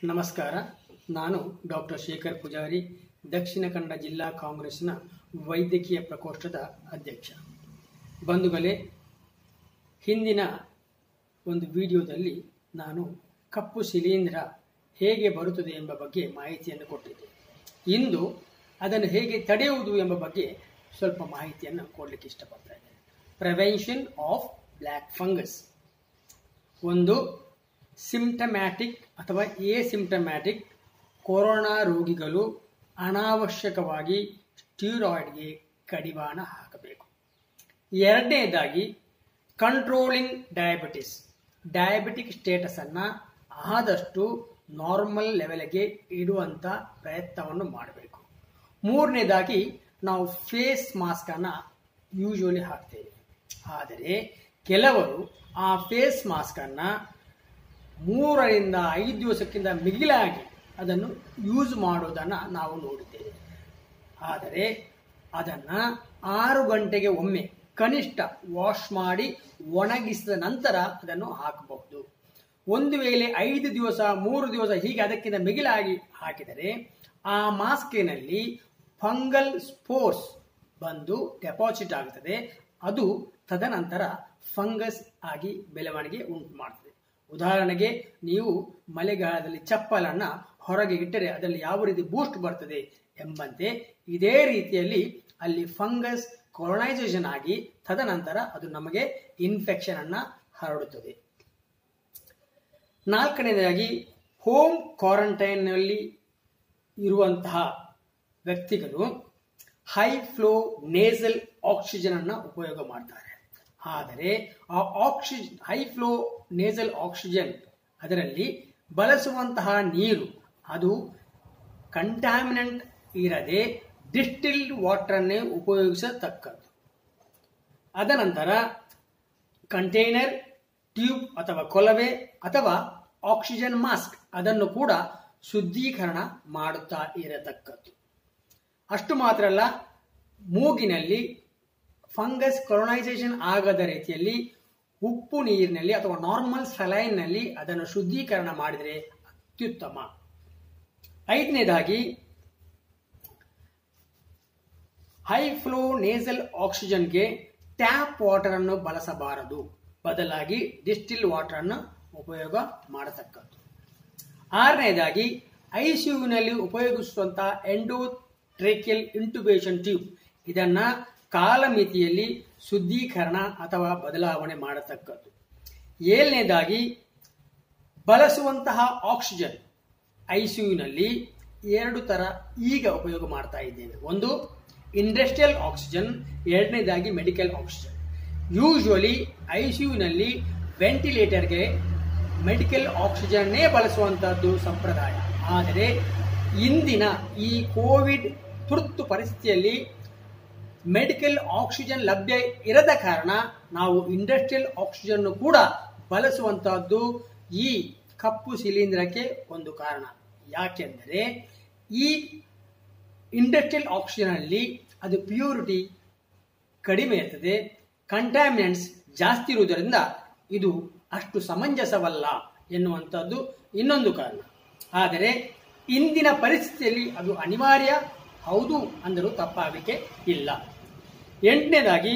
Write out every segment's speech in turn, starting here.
ನಮಸ್ಕಾರ ನಾನು ಡಾಕ್ಟರ್ ಶೇಖರ್ ಪೂಜಾರಿ ದಕ್ಷಿಣ ಕನ್ನಡ ಜಿಲ್ಲಾ ಕಾಂಗ್ರೆಸ್ನ ವೈದ್ಯಕೀಯ ಪ್ರಕೋಷ್ಠದ ಅಧ್ಯಕ್ಷ ಬಂಧುಗಳೇ ಹಿಂದಿನ ಒಂದು ವಿಡಿಯೋದಲ್ಲಿ ನಾನು ಕಪ್ಪು ಶಿಲೀಂಧ್ರ ಹೇಗೆ ಬರುತ್ತದೆ ಎಂಬ ಬಗ್ಗೆ ಮಾಹಿತಿಯನ್ನು ಕೊಟ್ಟಿದ್ದೆ ಇಂದು ಅದನ್ನು ಹೇಗೆ ತಡೆಯುವುದು ಎಂಬ ಬಗ್ಗೆ ಸ್ವಲ್ಪ ಮಾಹಿತಿಯನ್ನು ಕೊಡಲಿಕ್ಕೆ ಇಷ್ಟಪಡ್ತಾ ಇದ್ದೇನೆ ಪ್ರಿವೆನ್ಷನ್ ಆಫ್ ಬ್ಲ್ಯಾಕ್ ಫಂಗಸ್ ಒಂದು ಸಿಂಪ್ಟಮ್ಯಾಟಿಕ್ ಅಥವಾ ಎ ಸಿಂಪ್ಟಮ್ಯಾಟಿಕ್ ಕೊರೋನಾ ರೋಗಿಗಳು ಅನಾವಶ್ಯಕವಾಗಿ ಸ್ಟೀರಾಯ್ಡ್ಗೆ ಕಡಿವಾಣ ಹಾಕಬೇಕು ಎರಡನೇದಾಗಿ ಕಂಟ್ರೋಲಿಂಗ್ ಡಯಾಬಿಟಿಸ್ ಡಯಾಬಿಟಿಕ್ ಸ್ಟೇಟಸನ್ನು ಆದಷ್ಟು ನಾರ್ಮಲ್ ಲೆವೆಲ್ಗೆ ಇಡುವಂಥ ಪ್ರಯತ್ನವನ್ನು ಮಾಡಬೇಕು ಮೂರನೇದಾಗಿ ನಾವು ಫೇಸ್ ಮಾಸ್ಕನ್ನು ಯೂಶುವಲಿ ಹಾಕ್ತೇವೆ ಆದರೆ ಕೆಲವರು ಆ ಫೇಸ್ ಮಾಸ್ಕನ್ನು ಮೂರರಿಂದ ಐದು ದಿವಸಕ್ಕಿಂತ ಮಿಗಿಲಾಗಿ ಅದನ್ನು ಯೂಸ್ ಮಾಡೋದನ್ನು ನಾವು ನೋಡಿದ್ದೇವೆ ಆದರೆ ಅದನ್ನು ಆರು ಗಂಟೆಗೆ ಒಮ್ಮೆ ಕನಿಷ್ಠ ವಾಶ್ ಮಾಡಿ ಒಣಗಿಸಿದ ನಂತರ ಅದನ್ನು ಹಾಕಬಹುದು ಒಂದು ವೇಳೆ ಐದು ದಿವಸ ಮೂರು ದಿವಸ ಹೀಗೆ ಅದಕ್ಕಿಂತ ಮಿಗಿಲಾಗಿ ಹಾಕಿದರೆ ಆ ಮಾಸ್ಕಿನಲ್ಲಿ ಫಂಗಲ್ ಸ್ಪೋರ್ಸ್ ಬಂದು ಡೆಪಾಸಿಟ್ ಆಗುತ್ತದೆ ಅದು ತದನಂತರ ಫಂಗಸ್ ಆಗಿ ಬೆಳವಣಿಗೆ ಉಂಟು ಮಾಡ್ತದೆ ಉದಾಹರಣೆಗೆ ನೀವು ಮಳೆಗಾಲದಲ್ಲಿ ಚಪ್ಪಲನ್ನು ಹೊರಗೆ ಇಟ್ಟರೆ ಅದರಲ್ಲಿ ಯಾವ ರೀತಿ ಬೂಸ್ಟ್ ಬರ್ತದೆ ಎಂಬಂತೆ ಇದೇ ರೀತಿಯಲ್ಲಿ ಅಲ್ಲಿ ಫಂಗಸ್ ಕೊಲೊನೈಸೇಷನ್ ಆಗಿ ತದನಂತರ ಅದು ನಮಗೆ ಇನ್ಫೆಕ್ಷನ್ ಅನ್ನ ಹರಡುತ್ತದೆ ನಾಲ್ಕನೇದಾಗಿ ಹೋಮ್ ಕ್ವಾರಂಟೈನ್ನಲ್ಲಿ ಇರುವಂತಹ ವ್ಯಕ್ತಿಗಳು ಹೈ ಫ್ಲೋ ನೇಸಲ್ ಆಕ್ಸಿಜನ್ ಅನ್ನ ಉಪಯೋಗ ಮಾಡ್ತಾರೆ ಆದರೆ ಆ oxygen high flow nasal oxygen ಅದರಲ್ಲಿ ಬಳಸುವಂತಹ ನೀರು ಅದು ಕಂಟಾಮಿನೆಂಟ್ ಇರದೆ ಡಿಸ್ಟಿಲ್ಡ್ ವಾಟರನ್ನೇ ಉಪಯೋಗಿಸತಕ್ಕದ್ದು ಅದನಂತರ ಕಂಟೈನರ್ ಟ್ಯೂಬ್ ಅಥವಾ ಕೊಳವೆ ಅಥವಾ ಆಕ್ಸಿಜನ್ ಮಾಸ್ಕ್ ಅದನ್ನು ಕೂಡ ಶುದ್ಧೀಕರಣ ಮಾಡುತ್ತಾ ಇರತಕ್ಕದ್ದು ಅಷ್ಟು ಮಾತ್ರ ಅಲ್ಲ ಮೂಗಿನಲ್ಲಿ ಫಂಗಸ್ ಕೊಲೊನೈಸೇಷನ್ ಆಗದ ರೀತಿಯಲ್ಲಿ ಉಪ್ಪು ನೀರಿನಲ್ಲಿ ಅಥವಾ ನಾರ್ಮಲ್ ಸಲೈನ್ನಲ್ಲಿ ಅದನ್ನು ಶುದ್ಧೀಕರಣ ಮಾಡಿದರೆ ಅತ್ಯುತ್ತಮ ಐದನೇದಾಗಿ ಹೈ ಫ್ಲೋ ನೇಸಲ್ ಆಕ್ಸಿಜನ್ಗೆ ಟ್ಯಾಪ್ ವಾಟರ್ ಅನ್ನು ಬಳಸಬಾರದು ಬದಲಾಗಿ ಡಿಸ್ಟಿಲ್ ವಾಟರ್ ಅನ್ನು ಉಪಯೋಗ ಮಾಡತಕ್ಕದ್ದು ಆರನೇದಾಗಿ ಐಸಿಯುನಲ್ಲಿ ಉಪಯೋಗಿಸುವಂತಹ ಎಂಡೋಟ್ರೇಕಿಯಲ್ ಇಂಟುಬೇಷನ್ ಟ್ಯೂಬ್ ಇದನ್ನ ಕಾಲಮಿತಿಯಲ್ಲಿ ಶುದ್ಧೀಕರಣ ಅಥವಾ ಬದಲಾವಣೆ ಮಾಡತಕ್ಕದ್ದು ಏಳನೇದಾಗಿ ಬಳಸುವಂತಹ ಆಕ್ಸಿಜನ್ ಐಸಿಯುನಲ್ಲಿ ಎರಡು ತರ ಈಗ ಉಪಯೋಗ ಮಾಡ್ತಾ ಇದ್ದೇವೆ ಒಂದು ಇಂಡಸ್ಟ್ರಿಯಲ್ ಆಕ್ಸಿಜನ್ ಎರಡನೇದಾಗಿ ಮೆಡಿಕಲ್ ಆಕ್ಸಿಜನ್ ಯೂಶುವಲಿ ಐಸಿಯುನಲ್ಲಿ ವೆಂಟಿಲೇಟರ್ಗೆ ಮೆಡಿಕಲ್ ಆಕ್ಸಿಜನ್ನೇ ಬಳಸುವಂತಹದ್ದು ಸಂಪ್ರದಾಯ ಆದರೆ ಇಂದಿನ ಈ ಕೋವಿಡ್ ತುರ್ತು ಪರಿಸ್ಥಿತಿಯಲ್ಲಿ ಮೆಡಿಕಲ್ ಆಕ್ಸಿಜನ್ ಲಭ್ಯ ಇರದ ಕಾರಣ ನಾವು ಇಂಡಸ್ಟ್ರಿಯಲ್ ಆಕ್ಸಿಜನ್ ಕೂಡ ಬಳಸುವಂತಹದ್ದು ಈ ಕಪ್ಪು ಶಿಲೀಂಧ್ರಕ್ಕೆ ಒಂದು ಕಾರಣ ಯಾಕೆಂದರೆ ಈ ಇಂಡಸ್ಟ್ರಿಯಲ್ ಆಕ್ಸಿಜನ್ ಅಲ್ಲಿ ಅದು ಪ್ಯೂರಿಟಿ ಕಡಿಮೆ ಇರ್ತದೆ ಕಂಟ್ಯಾಮಿನೆಂಟ್ಸ್ ಜಾಸ್ತಿ ಇರುವುದರಿಂದ ಇದು ಅಷ್ಟು ಸಮಂಜಸವಲ್ಲ ಎನ್ನುವಂಥದ್ದು ಇನ್ನೊಂದು ಕಾರಣ ಆದರೆ ಇಂದಿನ ಪರಿಸ್ಥಿತಿಯಲ್ಲಿ ಅದು ಅನಿವಾರ್ಯ ಹೌದು ಅಂದರೂ ತಪ್ಪಾಗಲಿಕ್ಕೆ ಇಲ್ಲ ಎಂಟನೇದಾಗಿ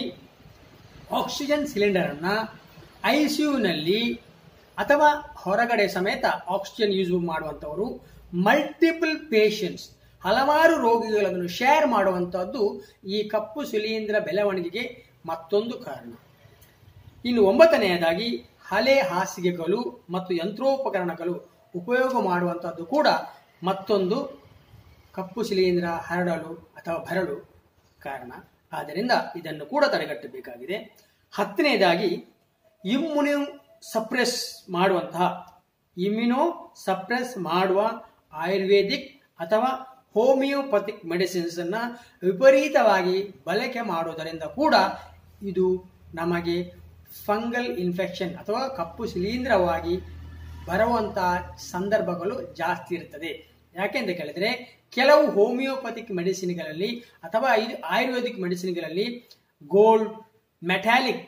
ಆಕ್ಸಿಜನ್ ಸಿಲಿಂಡರ್ ಅನ್ನ ಐಸಿಯುನಲ್ಲಿ ಅಥವಾ ಹೊರಗಡೆ ಸಮೇತ ಆಕ್ಸಿಜನ್ ಯೂಸ್ ಮಾಡುವಂಥವರು ಮಲ್ಟಿಪಲ್ ಪೇಷಂಟ್ಸ್ ಹಲವಾರು ರೋಗಿಗಳನ್ನು ಶೇರ್ ಮಾಡುವಂತಹದ್ದು ಈ ಕಪ್ಪು ಶಿಲೀಂಧ್ರ ಬೆಳವಣಿಗೆಗೆ ಮತ್ತೊಂದು ಕಾರಣ ಇನ್ನು ಒಂಬತ್ತನೆಯದಾಗಿ ಹಳೆ ಹಾಸಿಗೆಗಳು ಮತ್ತು ಯಂತ್ರೋಪಕರಣಗಳು ಉಪಯೋಗ ಮಾಡುವಂತಹದ್ದು ಕೂಡ ಮತ್ತೊಂದು ಕಪ್ಪು ಶಿಲೀಂಧ್ರ ಹರಡಲು ಅಥವಾ ಬರಲು ಕಾರಣ ಆದ್ದರಿಂದ ಇದನ್ನು ಕೂಡ ತಡೆಗಟ್ಟಬೇಕಾಗಿದೆ ಹತ್ತನೆಯದಾಗಿ ಇಮ್ಯುನೋ ಸಪ್ರೆಸ್ ಮಾಡುವಂತಹ ಇಮ್ಯುನೋ ಸಪ್ರೆಸ್ ಮಾಡುವ ಆಯುರ್ವೇದಿಕ್ ಅಥವಾ ಹೋಮಿಯೋಪತಿಕ್ ಮೆಡಿಸಿನ್ಸ್ ಅನ್ನ ವಿಪರೀತವಾಗಿ ಬಳಕೆ ಮಾಡುವುದರಿಂದ ಕೂಡ ಇದು ನಮಗೆ ಫಂಗಲ್ ಇನ್ಫೆಕ್ಷನ್ ಅಥವಾ ಕಪ್ಪು ಶಿಲೀಂಧ್ರವಾಗಿ ಬರುವಂತಹ ಸಂದರ್ಭಗಳು ಜಾಸ್ತಿ ಇರುತ್ತದೆ ಯಾಕೆಂತ ಕೇಳಿದ್ರೆ ಕೆಲವು ಹೋಮಿಯೋಪತಿಕ್ ಮೆಡಿಸಿನ್ಗಳಲ್ಲಿ ಅಥವಾ ಇದು ಆಯುರ್ವೇದಿಕ್ ಮೆಡಿಸಿನ್ಗಳಲ್ಲಿ ಗೋಲ್ಡ್ ಮೆಟಾಲಿಕ್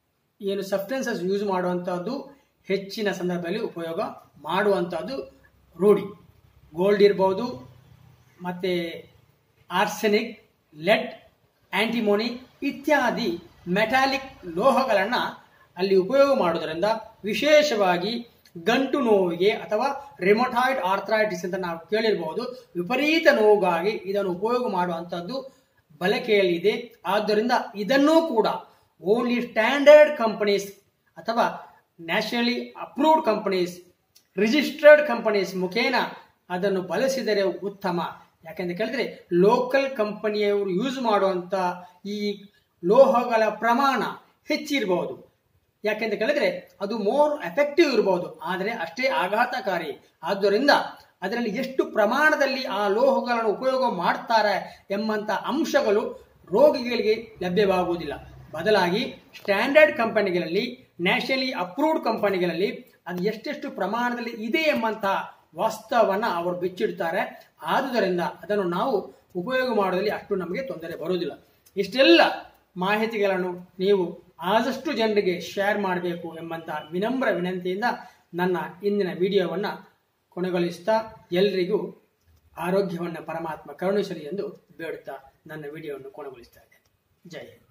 ಏನು ಸಬ್ಸ್ಟೆನ್ಸಸ್ ಯೂಸ್ ಮಾಡುವಂತಹದ್ದು ಹೆಚ್ಚಿನ ಸಂದರ್ಭದಲ್ಲಿ ಉಪಯೋಗ ಮಾಡುವಂತಹದ್ದು ರೂಢಿ ಗೋಲ್ಡ್ ಇರ್ಬೋದು ಮತ್ತು ಆರ್ಸೆನಿಕ್ ಲೆಡ್ ಆಂಟಿಮೋನಿ ಇತ್ಯಾದಿ ಮೆಟಾಲಿಕ್ ಲೋಹಗಳನ್ನು ಅಲ್ಲಿ ಉಪಯೋಗ ಮಾಡುವುದರಿಂದ ವಿಶೇಷವಾಗಿ ಗಂಟು ನೋವಿಗೆ ಅಥವಾ ರಿಮೊಟಾಯ್ಡ್ ಆರ್ಥ್ರೈಟಿಸ್ ಅಂತ ನಾವು ಕೇಳಿರಬಹುದು ವಿಪರೀತ ನೋವಿಗಾಗಿ ಇದನ್ನು ಉಪಯೋಗ ಮಾಡುವಂಥದ್ದು ಬಳಕೆಯಲ್ಲಿದೆ ಆದ್ದರಿಂದ ಇದನ್ನೂ ಕೂಡ ಓನ್ಲಿ ಸ್ಟ್ಯಾಂಡರ್ಡ್ ಕಂಪನೀಸ್ ಅಥವಾ nationally approved companies registered companies ಮುಖೇನ ಅದನ್ನು ಬಳಸಿದರೆ ಉತ್ತಮ ಯಾಕೆಂತ ಕೇಳಿದ್ರೆ ಲೋಕಲ್ ಕಂಪನಿಯವರು ಯೂಸ್ ಮಾಡುವಂತ ಈ ಲೋಹಗಳ ಪ್ರಮಾಣ ಹೆಚ್ಚಿರಬಹುದು ಯಾಕೆಂತ ಕೇಳಿದ್ರೆ ಅದು ಮೋರ್ ಎಫೆಕ್ಟಿವ್ ಇರಬಹುದು ಆದರೆ ಅಷ್ಟೇ ಆಘಾತಕಾರಿ ಆದ್ದರಿಂದ ಅದರಲ್ಲಿ ಎಷ್ಟು ಪ್ರಮಾಣದಲ್ಲಿ ಆ ಲೋಹಗಳನ್ನು ಉಪಯೋಗ ಮಾಡ್ತಾರೆ ಎಂಬಂತ ಅಂಶಗಳು ರೋಗಿಗಳಿಗೆ ಲಭ್ಯವಾಗುವುದಿಲ್ಲ ಬದಲಾಗಿ ಸ್ಟ್ಯಾಂಡರ್ಡ್ ಕಂಪನಿಗಳಲ್ಲಿ ನ್ಯಾಷನಲಿ ಅಪ್ರೂವ್ಡ್ ಕಂಪನಿಗಳಲ್ಲಿ ಅದು ಎಷ್ಟೆಷ್ಟು ಪ್ರಮಾಣದಲ್ಲಿ ಇದೆ ಎಂಬಂತಹ ವಾಸ್ತವವನ್ನು ಅವರು ಬಿಚ್ಚಿಡ್ತಾರೆ ಆದುದರಿಂದ ಅದನ್ನು ನಾವು ಉಪಯೋಗ ಮಾಡೋದ್ರಲ್ಲಿ ಅಷ್ಟು ನಮಗೆ ತೊಂದರೆ ಬರುವುದಿಲ್ಲ ಇಷ್ಟೆಲ್ಲ ಮಾಹಿತಿಗಳನ್ನು ನೀವು ಆದಷ್ಟು ಜನರಿಗೆ ಶೇರ್ ಮಾಡಬೇಕು ಎಂಬಂತ ವಿನಮ್ರ ವಿನಂತಿಯಿಂದ ನನ್ನ ಇಂದಿನ ವಿಡಿಯೋವನ್ನು ಕೊನೆಗೊಳಿಸ್ತಾ ಎಲ್ರಿಗೂ ಆರೋಗ್ಯವನ್ನು ಪರಮಾತ್ಮ ಕರುಣಿಸಲಿ ಎಂದು ಬೇಡುತ್ತಾ ನನ್ನ ವಿಡಿಯೋವನ್ನು ಕೊನೆಗೊಳಿಸ್ತಾ ಇದ್ದೇನೆ ಜೈ ಹಿಂದ್